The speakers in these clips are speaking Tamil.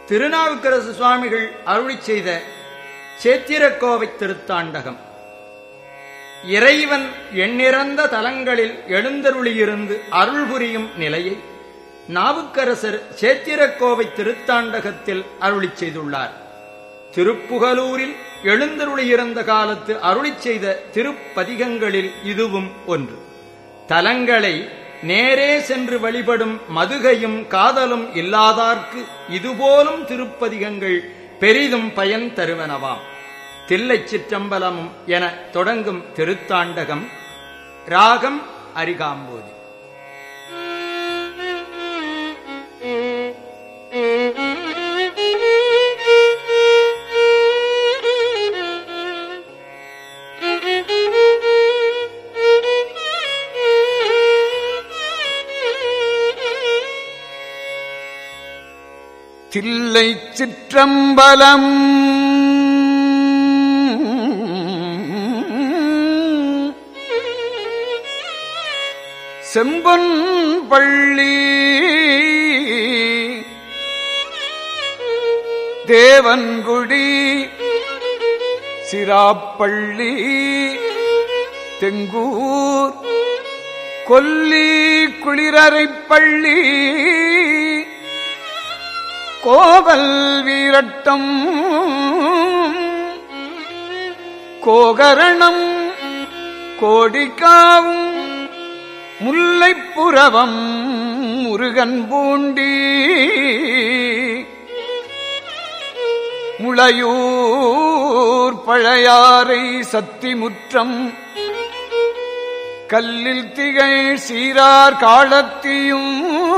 திருநாவுக்கரசு சுவாமிகள் அருளி செய்த சேத்திரக்கோவை திருத்தாண்டகம் இறைவன் எண்ணிறந்த தலங்களில் எழுந்தருளியிருந்து அருள் புரியும் நிலையை நாவுக்கரசர் சேத்திரக்கோவை திருத்தாண்டகத்தில் அருளி செய்துள்ளார் திருப்புகலூரில் எழுந்தருளியிருந்த காலத்து அருளி செய்த திருப்பதிகங்களில் இதுவும் ஒன்று தலங்களை நேரே சென்று வழிபடும் மதுகையும் காதலும் இல்லாதார்க்கு இதுபோலும் திருப்பதிகங்கள் பெரிதும் பயன் தருவனவாம் தில்லைச் சிற்றம்பலமும் என தொடங்கும் திருத்தாண்டகம் ராகம் அரிகாம்போதி தில்லை சிற்றம்பலம் செம்பொன் பள்ளி தேவன்குடி சிராப்பள்ளி தெங்கூர் கொல்லி குளிரறைப்பள்ளி கோவல் வீரட்டம் கோகரணம் கோடிக்காவும் முல்லைப்புறவம் முருகன் பூண்டி முளையூர் பழையாறை சத்திமுற்றம் கல்லில் திகழ் சீரார் காலத்தியும்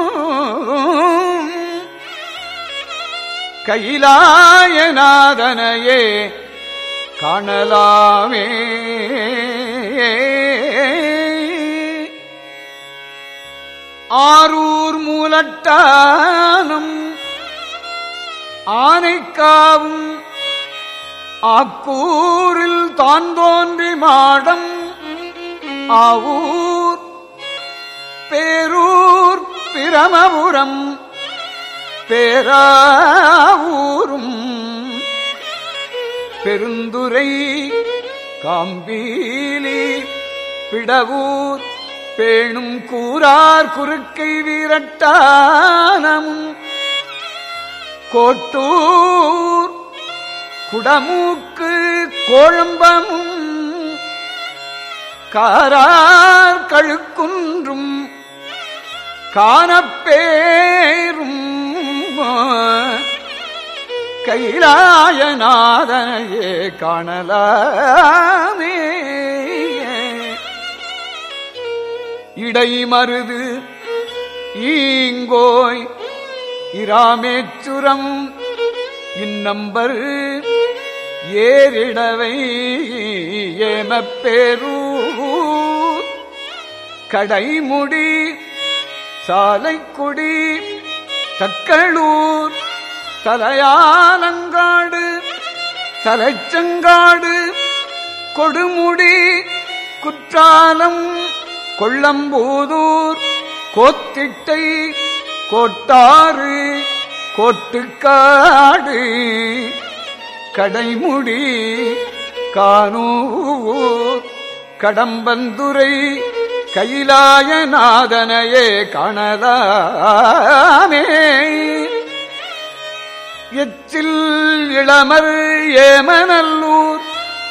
கைலாயநாதனையே காணலாமே ஆரூர் மூலட்டானம் ஆனைக்காவும் ஆக்கூரில் தான் தோன்றி மாடம் ஆவூர் பேரூர் பிரமபுரம் பேராவூரும் பெருந்துரை காம்பீலி பிடவூர் பேணும் கூறார் குறுக்கை வீரட்டானம் கோட்டூர் குடமூக்கு கோழம்பமும் காரார் கழுக்குன்றும் காணப்பேரும் கைலாயநாதனையே காணலாமே இடைமருது ஈங்கோய் இராமேச்சுரம் இந்நம்பர் ஏரிடவை ஏமப்பேரூர் கடைமுடி சாலைக்குடி தக்களூர் தலையாலங்காடு தலைச்சங்காடு கொடுமுடி குற்றாலம் கொள்ளம்பூதூர் கோத்திட்டை கோட்டாறு கோட்டுக்காடு கடைமுடி கானூர் கடம்பந்துரை கைலாயநாதனையே காணலாமே எச்சில் இளமர் ஏமநல்லூர்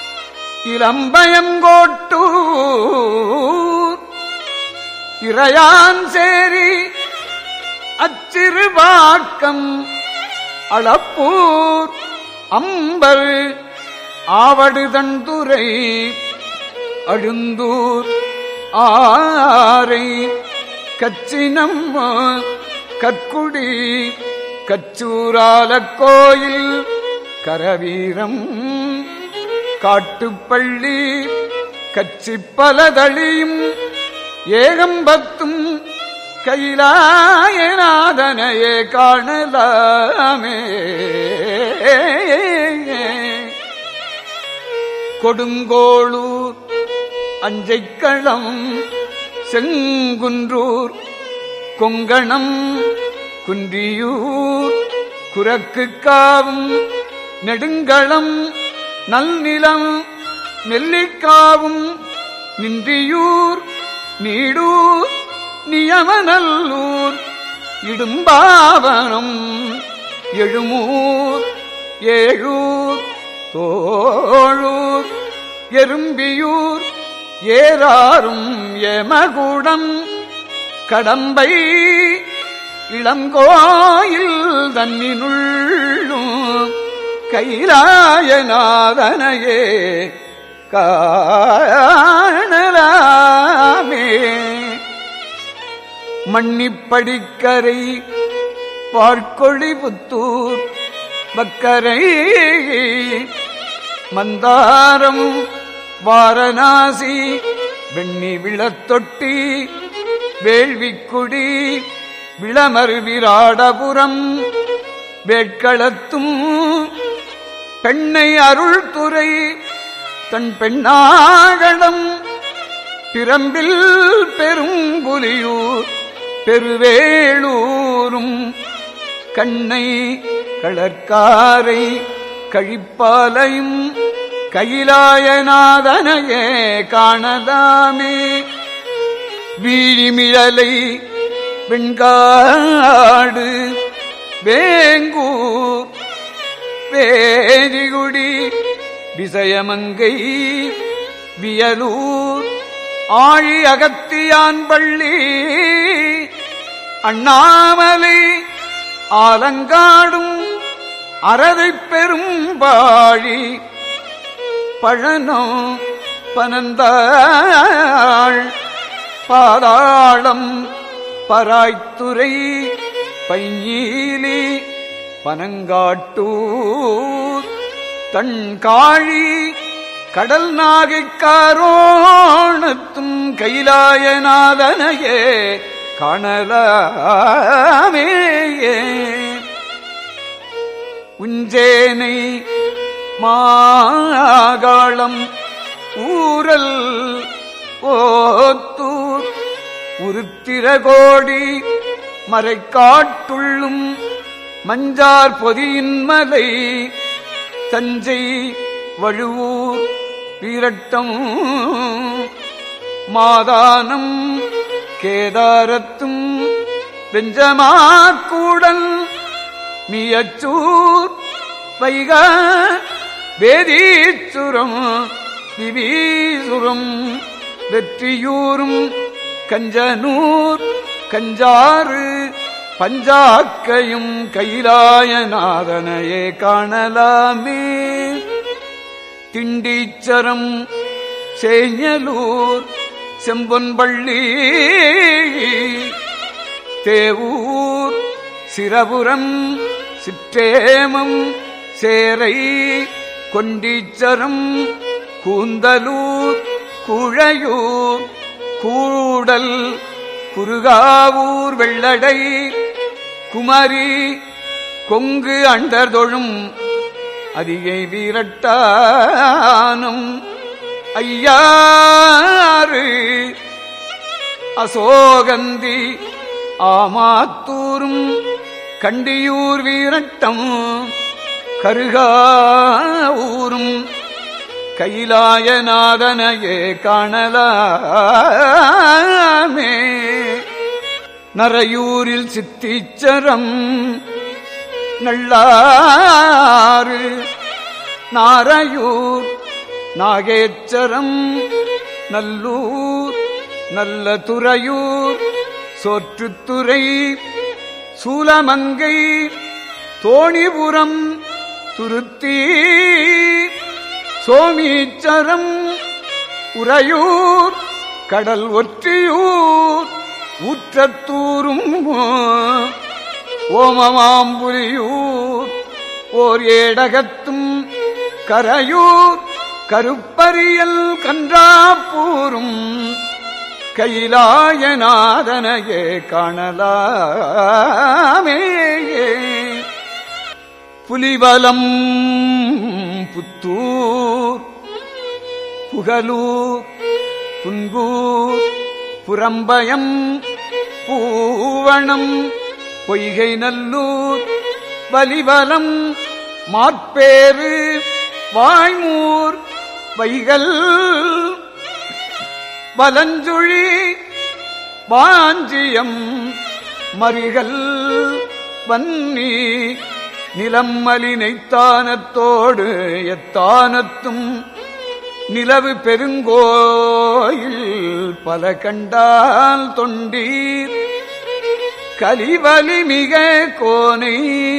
இளம்பயங்கோட்டூர் இறையான் சேரி அச்சிறுவாக்கம் அளப்பூர் அம்பர் ஆவடுதண்டுரை அழுந்தூர் ஆரை கச்சினம் கற்குடி கச்சூரால கோயில் கரவீரம் காட்டுப்பள்ளி கச்சிப்பலதளியும் ஏகம்பத்தும் கைலாயநாதனையே காணலாமே கொடுங்கோளூர் அஞ்சைக்களம் செங்குன்றூர் கொங்கணம் குன்றியூர் குரக்குக்காவும் நெடுங்களம் நல்நிலம் நெல்லிக்காவும் நின்றியூர் நீடூர் நியமநல்லூர் இடும்பாவனம் எழுமூர் ஏழூர் தோழூர் எறும்பியூர் ஏறாரும் எமகுடம் கடம்பை இளங்கோயில் தன்னினுள்ளும் கைலாயநாதனையே காணலாமே மன்னிப்படிக்கரை பார்க்கொழி புத்தூர் பக்கரை மந்தாரம் வாரணாசி வெண்ணி விழத்தொட்டி வேள்விக்குடி விளமர் விராடபுரம் வேட்களத்தும் பெண்ணை அருள்துறை தன் பெண்ணாகடம் பிரம்பில் பெரும்புலியூர் பெருவேளூரும் கண்ணை களற்காரை கழிப்பாலையும் கைலாயநாதனையே காணலாமே வீழிமிழலை வெண்காடு வேங்கூர் வேதிகுடி விசயமங்கை வியலூர் ஆழி அகத்தியான் பள்ளி அண்ணாமலை ஆலங்காடும் அறதைப் பெரும்பாழி பழனம் பனந்தாள் பாதாளம் பராய்த்துறை பைஞீலி பனங்காட்டூர் தன்காழி கடல் நாகைக்காரோணத்தும் கைலாயநாதனையே காணலாமே உஞ்சேனை மாகாளம் ஊரல் ஓத்தூர் உருத்திரகோடி மறைக்காட்டுள்ளும் மஞ்சார் பொதியின் மலை தஞ்சை வழுவூர் வீரட்டம் மாதானம் கேதாரத்தும் வெஞ்சமாக்கூடல் மியச்சூர் வைக வேதீச்சுரம் விவீசுரம் வெற்றியூரும் கஞ்சனூர் கஞ்சாறு பஞ்சாக்கையும் கைலாயநாதனையே காணலாமே திண்டீச்சரம் சேஞலூர் செம்பொன்பள்ளி தேவூர் சிரபுரம் சிற்றேமம் சேரை கொண்டீச்சரம் கூந்தலூர் குழையூர் கூடல் குருகாவூர் வெள்ளடை குமரி கொங்கு அண்டர்தொழும் அதிகை வீரட்டானும் ஐயாறு அசோகந்தி ஆமாத்தூரும் கண்டியூர் வீரட்டம் கருகாவூரும் கைலாயநாதனையே காணலாமே நரையூரில் சித்தீச்சரம் நள்ளாறு நாரையூர் நாகேச்சரம் நல்லூர் நல்ல துறையூர் சோற்றுத்துறை சூலமங்கை தோணிபுரம் துருத்தி சோமீச்சரம் உறையூர் கடல் ஒற்றியூர் ஊற்றத்தூரும் ஓமமாம்புலியூர் ஓர் ஏடகத்தும் கரையூர் கருப்பரியல் கன்றாப்பூரும் கைலாயநாதனையே காணலாமே புலிவலம் புத்தூர் புகலூர் புன்கூர் புறம்பயம் பூவணம் பொய்கை நல்லூர் வலிவலம் மாற்பேறு வாய்மூர் வைகள் வலஞ்சுழி வாஞ்சியம் மறிகள் வன்னி நிலம்மலினைத்தானத்தோடு எத்தானத்தும் நிலவு பெருங்கோயில் பல கண்டால் தொண்டீர் கலிவலி மிக கோனை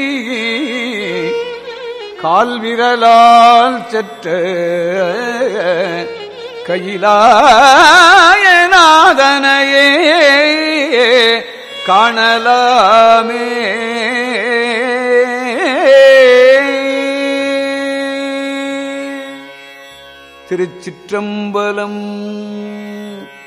கால்விரலால் செற்ற கையிலாயநாதனையே காணலாமே திருச்சிற்றம்பலம்